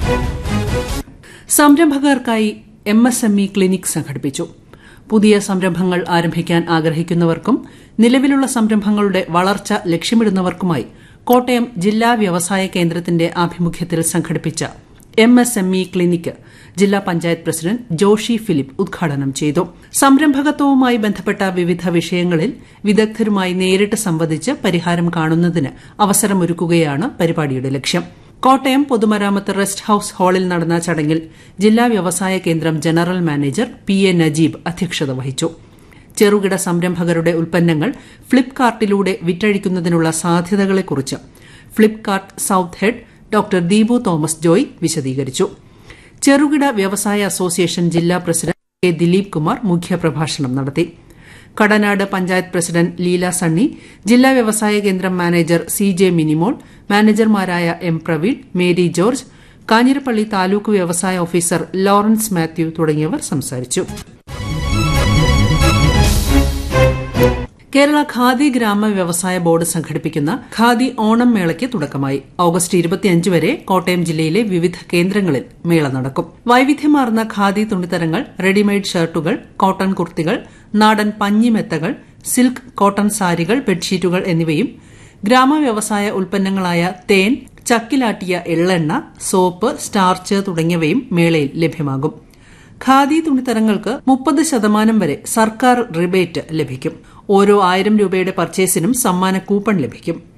സംരംഭകർക്കായി M S M E clinic സംഘടിപ്പിച്ചു പുതിയ സംരംഭങ്ങൾ ആരംഭിക്കാൻ ആഗ്രഹിക്കുന്നവർക്കും നിലവിലുള്ള സംരംഭങ്ങളുടെ വളർച്ച ലക്ഷ്യമിടുന്നവർക്കുമായി കോട്ടയം ജില്ലാ വ്യവസായ കേന്ദ്രത്തിന്റെ ആഭിമുഖ്യത്തിൽ സംഘടിപ്പിച്ച M S M E clinic ജില്ലാ പഞ്ചായത്ത് പ്രസിഡന്റ് ജോഷി ഫിലിപ്പ് ഉദ്ഘാടനം ചെയ്തു സംരംഭകത്വവുമായി ബന്ധപ്പെട്ട വിവിധ വിഷയങ്ങളിൽ വിദഗ്ധരുമായി നേരിട്ട് സംവദിച്ച് പരിഹാരം കാണുന്നതിന് അവസരമൊരുക്കുകയാണ് പരിപാടിയുടെ ലക്ഷ്യം കോട്ടയം പൊതുമരാമത്ത് റെസ്റ്റ് ഹൌസ് ഹാളിൽ നടന്ന ചടങ്ങിൽ ജില്ലാ വ്യവസായ കേന്ദ്രം general manager P A Najeeb അധ്യക്ഷത വഹിച്ചു ചെറുകിട സംരംഭകരുടെ ഉൽപ്പന്നങ്ങൾ ഫ്ലിപ്കാർട്ടിലൂടെ വിറ്റഴിക്കുന്നതിനുള്ള സാധ്യതകളെക്കുറിച്ച് Flipkart south head doctor Deepu Thomas Joy വിശദീകരിച്ചു ചെറുകിട വ്യവസായ അസോസിയേഷൻ ജില്ലാ പ്രസിഡന്റ് കെ ദിലീപ് കുമാർ മുഖ്യപ്രഭാഷണം നടത്തി കടനാട് പഞ്ചായത്ത് പ്രസിഡന്റ് ലീല സണ്ണി ജില്ലാ വ്യവസായ കേന്ദ്രം മാനേജർ സി ജെ മിനിമോൾ മാനേജർമാരായ എം പ്രവീൺ മേരി ജോർജ് കാഞ്ഞിരപ്പള്ളി താലൂക്ക് വ്യവസായ ഓഫീസർ ലോറൻസ് മാത്യു തുടങ്ങിയവർ സംസാരിച്ചു കേരള ഖാദി ഗ്രാമ വ്യവസായ ബോർഡ് സംഘടിപ്പിക്കുന്ന ഖാദി ഓണം മേളയ്ക്ക് തുടക്കമായി ഓഗസ്റ്റ് ഇരുപത്തിയഞ്ച് വരെ കോട്ടയം ജില്ലയിലെ വിവിധ കേന്ദ്രങ്ങളിൽ മേള നടക്കും വൈവിധ്യമാർന്ന ഖാദി തുണിത്തരങ്ങൾ റെഡിമെയ്ഡ് ഷർട്ടുകൾ കോട്ടൺ കുർത്തികൾ നാടൻ പഞ്ഞിമെത്തകൾ സിൽക്ക് കോട്ടൺ സാരികൾ ബെഡ്ഷീറ്റുകൾ എന്നിവയും ഗ്രാമ വ്യവസായ ഉൽപ്പന്നങ്ങളായ തേൻ ചക്കിലാട്ടിയ എള്ളെണ്ണ സോപ്പ് സ്റ്റാർച്ച് തുടങ്ങിയവയും മേളയിൽ ലഭ്യമാകും ഖാദി തുണിത്തരങ്ങൾക്ക് മുപ്പത് ശതമാനം വരെ സർക്കാർ റിബേറ്റ് ലഭിക്കും ഓരോ ആയിരം രൂപയുടെ പർച്ചേസിനും സമ്മാന കൂപ്പൺ ലഭിക്കും